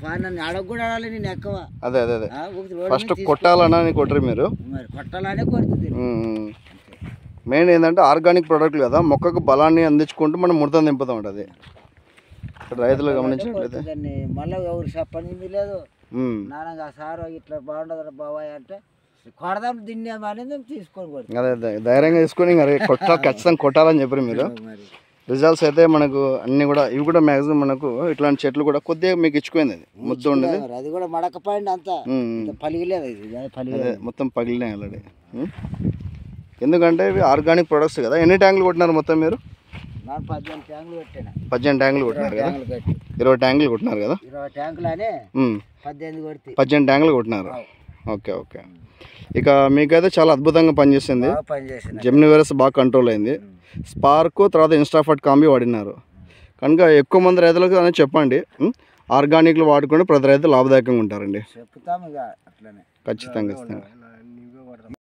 పా- నన్ను అడగ కూడా అడాలి నేను ఎక్కువ అదే అదే అదే ఆ, ఒకటి రోడ్డు ఫస్ట్ మీద తీసుకో. కొట్టాలన్నా అని కొట్టరు మీరు మరి కొట్టాలనే కొడుతుంది మెయిన్ ఏంటంటే ఆర్గానిక్ ప్రోడక్ట్లు కదా మొక్కకు బలాన్ని అందించుకుంటూ మనం ముడతను దింపుతాం అది ఇక్కడ రైతులు గమనించినట్లయితే దాన్ని మళ్ళీ ఎవరు చెప్పనింది లేదు ఉమ్. నాన్నగా సారు ఇట్లా బాగుండదు బాబాయ్ అంటే కొడదాం దీన్ని అనేది తీసుకొని కొడుతుంది అదే అదే ధైర్యంగా తీసుకొని ఇంకా రే- కొట్టాలి ఖచ్చితంగా కొట్టాలని చెప్పారు మీరు మరి రిజల్ట్స్ అయితే మనకు అన్ని కూడా ఇవి కూడా మ్యాక్సిమం మనకు ఇట్లాంటి చెట్లు కూడా కొద్దిగా మీకు ఇచ్చుకుంది అది ముద్దు ఉండేది మరి అది కూడా మడకపోయింది అంతా ఉమ్, ఉమ్. ఇంత పలిగిలేదు ఇది అది అదే పలిగిలేదు మొత్తం పగిలినాయి ఆల్రెడీ ఎందుకంటే ఇవి ఆర్గానిక్ ప్రొడక్ట్స్ కదా ఎన్ని ట్యాంకులు కొట్టినారు మొత్తం మీరు ನಾನು పద్దెనిమిది ట్యాంకులు పెట్టాను పద్దెనిమిది ట్యాంకులు కొట్టినారు కదా ట్యాంకులు కట్టి ఇరవై ట్యాంకులు కొట్టినారు కదా ఇరవై ట్యాంకులు అని ఉమ్. పద్దెనిమిది కొడితే పద్దెనిమిది ట్యాంకులు కొట్టినారు ఓకే ఓకే ఇక మీకైతే చాలా అద్భుతంగా పనిచేసింది బాగా పనిచేసిన జెమిని వైరస్ బాగా కంట్రోల్ అయింది స్పార్క్ తర్వాత ఇన్స్టాఫట్ కాంబీ వాడినారు కనుక ఎక్కువ మంది రైతులకు అనేది చెప్పండి ఉమ్, ఆర్గానిక్లు వాడుకుంటే ప్రతి రైతు లాభదాయకంగా ఉంటారండి చెప్తాము ఇక అట్లనే ఖచ్చితంగా ఖచ్చితంగా